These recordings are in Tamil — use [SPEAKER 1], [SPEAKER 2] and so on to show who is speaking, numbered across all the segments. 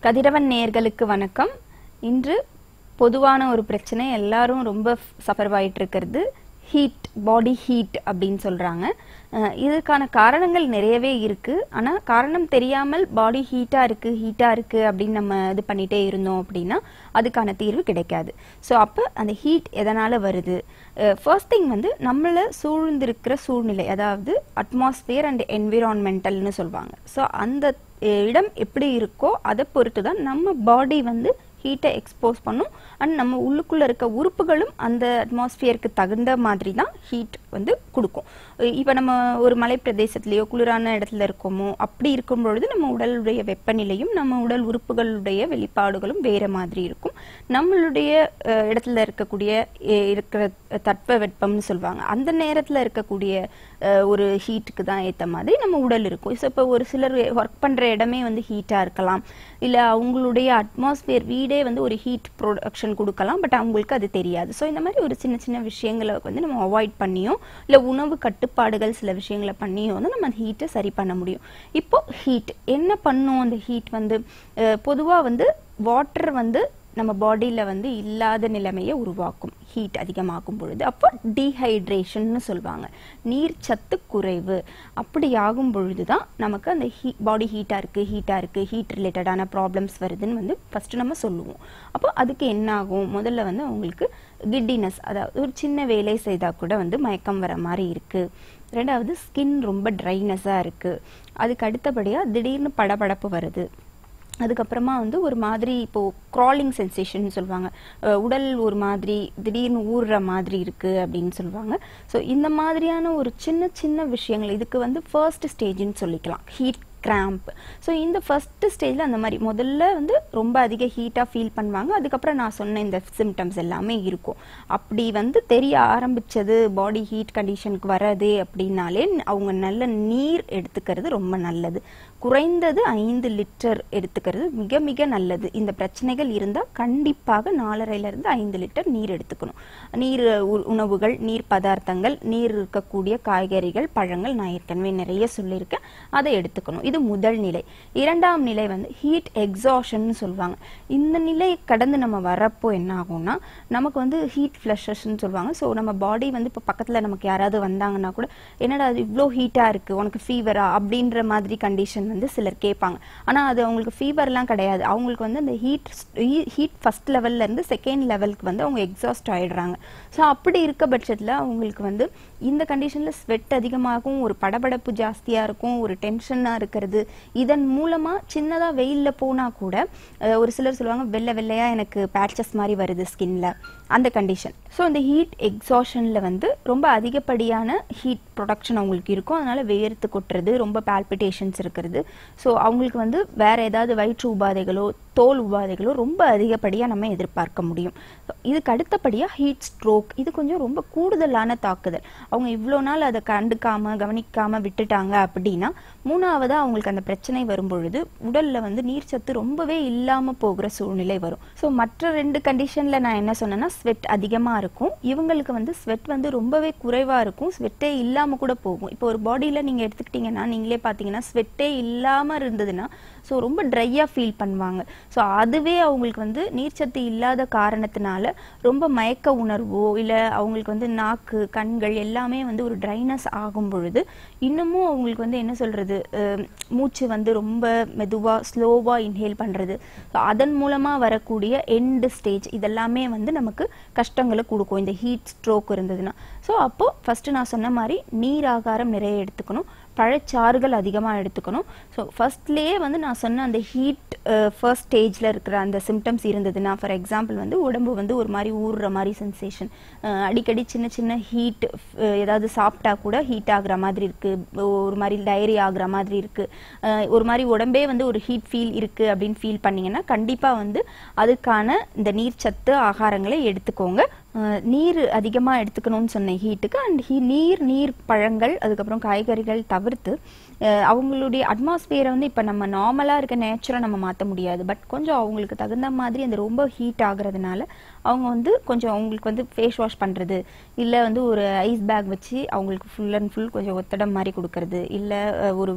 [SPEAKER 1] கதிரவன் நேயர்களுக்கு வணக்கம் இன்று பொதுவான ஒரு பிரச்சனை எல்லாரும் ரொம்ப சஃபர் ஆயிட்டு இருக்கிறது ஹீட் பாடி ஹீட் அப்படின்னு சொல்றாங்க அஹ் இதுக்கான காரணங்கள் நிறையவே இருக்கு ஆனா காரணம் தெரியாமல் பாடி ஹீட்டா இருக்கு ஹீட்டா இருக்கு அப்படின்னு நம்ம இது பண்ணிட்டே இருந்தோம் அப்படின்னா அதுக்கான தீர்வு கிடைக்காது ஸோ அப்போ அந்த ஹீட் எதனால வருது ஃபர்ஸ்ட் திங் வந்து நம்மளை சூழ்ந்திருக்கிற சூழ்நிலை அதாவது அட்மாஸ்பியர் அண்ட் என்விரான்மெண்டல்னு சொல்லுவாங்க ஸோ அந்த அஹ் இடம் எப்படி இருக்கோ அதை பொறுத்து தான் நம்ம பாடி வந்து ஹீட்டை எக்ஸ்போஸ் பண்ணும் அண்ட் நம்ம உள்ளுக்குள்ள இருக்க உறுப்புகளும் அந்த அட்மாஸ்பியருக்கு தகுந்த மாதிரி தான் ஹீட் வந்து கொடுக்கும் இப்போ நம்ம ஒரு மலை பிரதேசத்துலேயோ குளிரான இடத்துல இருக்கோமோ அப்படி இருக்கும் பொழுது நம்ம உடலுடைய வெப்பநிலையும் நம்ம உடல் உறுப்புகளுடைய வெளிப்பாடுகளும் வேற மாதிரி இருக்கும் நம்மளுடைய அஹ், இடத்துல இருக்கக்கூடிய அஹ், இருக்கிற தட்ப வெப்பம்னு சொல்லுவாங்க அந்த நேரத்தில் இருக்கக்கூடிய அஹ், ஒரு ஹீட்டுக்கு தான் ஏற்ற மாதிரி நம்ம உடல் இருக்கும் ஸோ இப்போ ஒரு சிலர் ஒர்க் பண்ணுற இடமே வந்து ஹீட்டாக இருக்கலாம் இல்லை அவங்களுடைய அட்மாஸ்பியர் வீடே வந்து ஒரு ஹீட் ப்ரொடக்ஷன் கொடுக்கலாம் பட் அவங்களுக்கு அது தெரியாது ஸோ இந்த மாதிரி ஒரு சின்ன சின்ன விஷயங்களை வந்து நம்ம அவாய்ட் பண்ணியோ இல்லை உணவு கட்டுப்பாடுகள் சில விஷயங்களை பண்ணியோ வந்து நம்ம அந்த ஹீட்டை சரி பண்ண முடியும் இப்போ ஹீட் என்ன பண்ணும் அந்த ஹீட் வந்து பொதுவாக வந்து வாட்டர் வந்து நம்ம பாடியில் வந்து இல்லாத நிலைமையை உருவாக்கும் ஹீட் அதிகமாகும் பொழுது அப்போ டீஹைட்ரேஷன்னு சொல்லுவாங்க நீர் சத்து குறைவு அப்படி ஆகும் பொழுது தான் நமக்கு அந்த ஹீ பாடி ஹீட்டாக இருக்குது ஹீட்டாக இருக்குது ஹீட் ரிலேட்டடான ப்ராப்ளம்ஸ் வருதுன்னு வந்து ஃபஸ்ட்டு நம்ம சொல்லுவோம் அப்போ அதுக்கு என்ன ஆகும் முதல்ல வந்து அவங்களுக்கு கிட்டினஸ் அதாவது ஒரு சின்ன வேலை செய்தால் கூட வந்து மயக்கம் வர மாதிரி இருக்குது ரெண்டாவது ஸ்கின் ரொம்ப ட்ரைனஸாக இருக்குது அதுக்கு அடுத்தபடியாக திடீர்னு படபடப்பு வருது அதுக்கப்புறமா வந்து ஒரு மாதிரி இப்போ க்ராலிங் சென்சேஷன் சொல்லுவாங்க அஹ் உடல் ஒரு மாதிரி திடீர்னு ஊறுற மாதிரி இருக்கு அப்படின்னு சொல்லுவாங்க ஸோ இந்த மாதிரியான ஒரு சின்ன சின்ன விஷயங்கள் இதுக்கு வந்து ஃபர்ஸ்ட் ஸ்டேஜ்னு சொல்லிக்கலாம் ஹீட் கிராம்ப் ஸோ இந்த ஃபர்ஸ்ட் ஸ்டேஜில் அந்த மாதிரி முதல்ல வந்து ரொம்ப அதிக ஹீட்டாக ஃபீல் பண்ணுவாங்க அதுக்கப்புறம் நான் சொன்ன இந்த சிம்டம்ஸ் எல்லாமே இருக்கும் அப்படி வந்து தெரிய ஆரம்பிச்சது பாடி ஹீட் கண்டிஷனுக்கு வர்றது அப்படின்னாலே அவங்க நல்ல நீர் எடுத்துக்கிறது ரொம்ப நல்லது குறைந்தது ஐந்து லிட்டர் எடுத்துக்கிறது மிக மிக நல்லது இந்த பிரச்சனைகள் இருந்தால் கண்டிப்பாக நாலரையிலிருந்து ஐந்து லிட்டர் நீர் எடுத்துக்கணும் நீர் உ- உணவுகள் நீர் பதார்த்தங்கள் நீர் இருக்கக்கூடிய காய்கறிகள் பழங்கள் நான் ஏற்கனவே நிறைய சொல்லியிருக்கேன் அதை எடுத்துக்கணும் இது முதல் நிலை இரண்டாம் நிலை வந்து ஹீட் எக்ஸாஷன் சொல்லுவாங்க இந்த நிலை கடந்து நம்ம வரப்போ என்ன ஆகும்னா நமக்கு வந்து ஹீட் ஃப்ளஷஸ்ன்னு சொல்லுவாங்க ஸோ நம்ம பாடி வந்து இப்போ பக்கத்தில் நமக்கு யாராவது வந்தாங்கன்னா கூட என்னடா அது இவ்வளோ ஹீட்டாக இருக்குது உனக்கு ஃபீவரா அப்படின்ற மாதிரி கண்டிஷன் வந்து சிலர் கேட்பாங்க ஆனால் அது அவங்களுக்கு ஃபீவர்லாம் கிடையாது அவங்களுக்கு வந்து அந்த ஹீட் ஹீட் ஃபர்ஸ்ட் லெவல்ல இருந்து செகண்ட் லெவலுக்கு வந்து அவங்க எக்ஸாஸ்ட் ஆயிடுறாங்க ஸோ அப்படி இருக்க பட்சத்தில் அவங்களுக்கு வந்து இந்த கண்டிஷனில் ஸ்வெட் அதிகமாகும் ஒரு படபடப்பு ஜாஸ்தியாக இருக்கும் ஒரு டென்ஷனாக இருக்கிறது இதன் மூலமாக சின்னதாக வெயிலில் போனால் கூட அஹ், ஒரு சிலர் சொல்லுவாங்க வெள்ளை வெள்ளையாக எனக்கு பேட்சஸ் மாதிரி வருது ஸ்கின்ல அந்த கண்டிஷன் ஸோ இந்த ஹீட் எக்ஸாஷனில் வந்து ரொம்ப அதிகப்படியான ஹீட் ப்ரொடக்ஷன் அவங்களுக்கு இருக்கும் அதனால வேர்த்து கொட்டுறது ரொம்ப பால்பிட்டேஷன்ஸ் இருக்கிறது ஸோ அவங்களுக்கு வந்து வேற ஏதாவது வயிற்று உபாதைகளோ தோல் உபாதைகளோ ரொம்ப அதிகப்படியாக நம்ம எதிர்பார்க்க முடியும் So, இதுக்கு அடுத்தபடியாக ஹீட் ஸ்ட்ரோக் இது கொஞ்சம் ரொம்ப கூடுதலான தாக்குதல் அவங்க இவ்வளோ நாள் அதை கண்டுக்காம கவனிக்காம விட்டுட்டாங்க அப்படின்னா மூணாவதா அவங்களுக்கு அந்த பிரச்சனை வரும் பொழுது உடல்ல வந்து நீர்ச்சத்து ரொம்பவே இல்லாம போகிற சூழ்நிலை வரும் ஸோ மற்ற ரெண்டு கண்டிஷன்ல நான் என்ன சொன்னேன்னா ஸ்வெட் அதிகமா இருக்கும் இவங்களுக்கு வந்து ஸ்வெட் வந்து ரொம்பவே குறைவா இருக்கும் ஸ்வெட்டே இல்லாம கூட போகும் இப்போ ஒரு பாடியில நீங்க எடுத்துக்கிட்டீங்கன்னா நீங்களே பாத்தீங்கன்னா ஸ்வெட்டே இல்லாம இருந்ததுன்னா ஸோ ரொம்ப ட்ரையாக ஃபீல் பண்ணுவாங்க ஸோ அதுவே அவங்களுக்கு வந்து நீர்ச்சத்து இல்லாத காரணத்தினால ரொம்ப மயக்க உணர்வோ இல்லை அவங்களுக்கு வந்து நாக்கு கண்கள் எல்லாமே வந்து ஒரு ட்ரைனஸ் ஆகும் பொழுது இன்னமும் அவங்களுக்கு வந்து என்ன சொல்றது அஹ், மூச்சு வந்து ரொம்ப மெதுவாக ஸ்லோவாக இன்ஹேல் பண்ணுறது ஸோ அதன் மூலமாக வரக்கூடிய எண்டு ஸ்டேஜ் இதெல்லாமே வந்து நமக்கு கஷ்டங்களை கொடுக்கும் இந்த ஹீட் ஸ்ட்ரோக் இருந்ததுன்னா ஸோ அப்போ ஃபர்ஸ்ட் நான் சொன்ன மாதிரி நீர் ஆகாரம் நிறைய எடுத்துக்கணும் பழச்சாறுகள் அதிகமாக எடுத்துக்கணும் ஸோ ஃபர்ஸ்ட்லேயே வந்து நான் சொன்ன அந்த ஹீட் ஃபர்ஸ்ட் ஸ்டேஜில் இருக்கிற அந்த சிம்டம்ஸ் இருந்ததுன்னா ஃபார் எக்ஸாம்பிள் வந்து உடம்பு வந்து ஒரு மாதிரி ஊறுற மாதிரி சென்சேஷன் அடிக்கடி சின்ன சின்ன ஹீட் ஏதாவது சாப்பிட்டா கூட ஹீட் ஆகுற மாதிரி இருக்குது ஒரு மாதிரி டைரி ஆகுற மாதிரி இருக்குது ஒரு மாதிரி உடம்பே வந்து ஒரு ஹீட் ஃபீல் இருக்குது அப்படின்னு ஃபீல் பண்ணீங்கன்னா கண்டிப்பாக வந்து அதுக்கான இந்த நீர்ச்சத்து ஆகாரங்களை எடுத்துக்கோங்க அஹ் நீர் அதிகமாக எடுத்துக்கணும்னு சொன்னேன் ஹீட்டுக்கு அண்ட் ஹீ நீர் நீர் பழங்கள் அதுக்கப்புறம் காய்கறிகள் தவிர்த்து அஹ் அவங்களுடைய அட்மாஸ்பியரை வந்து இப்போ நம்ம நார்மலாக இருக்க நேச்சரை நம்ம மாற்ற முடியாது பட் கொஞ்சம் அவங்களுக்கு தகுந்த மாதிரி அந்த ரொம்ப ஹீட் ஆகுறதுனால அவங்க வந்து கொஞ்சம் அவங்களுக்கு வந்து ஃபேஸ் வாஷ் பண்ணுறது இல்லை வந்து ஒரு ஐஸ் பேக் வச்சு அவங்களுக்கு ஃபுல் அண்ட் ஃபுல் கொஞ்சம் ஒத்தடம் மாதிரி கொடுக்கறது இல்லை ஒரு வெட்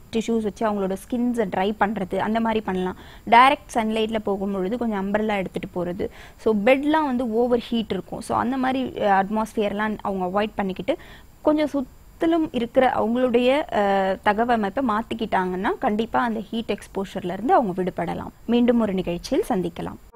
[SPEAKER 1] டிஷ்யூஸ் வச்சு அவங்களோட ஸ்கின்ஸை ட்ரை பண்ணுறது அந்த மாதிரி பண்ணலாம் டைரக்ட் சன்லைட்டில் போகும்பொழுது கொஞ்சம் அம்பர்லா எடுத்துகிட்டு போகிறது ஸோ பெட்லாம் வந்து ஓவர் ஹீட் இருக்கும் ஸோ அந்த மாதிரி அட்மாஸ்பியர்லாம் அவங்க அவாய்ட் பண்ணிக்கிட்டு கொஞ்சம் சுத்திலும் இருக்கிற அவங்களுடைய அஹ், தகவமைப்பை மாற்றிக்கிட்டாங்கன்னா கண்டிப்பாக அந்த ஹீட் எக்ஸ்போஷர்லேருந்து அவங்க விடுபடலாம் மீண்டும் ஒரு நிகழ்ச்சியில் சந்திக்கலாம்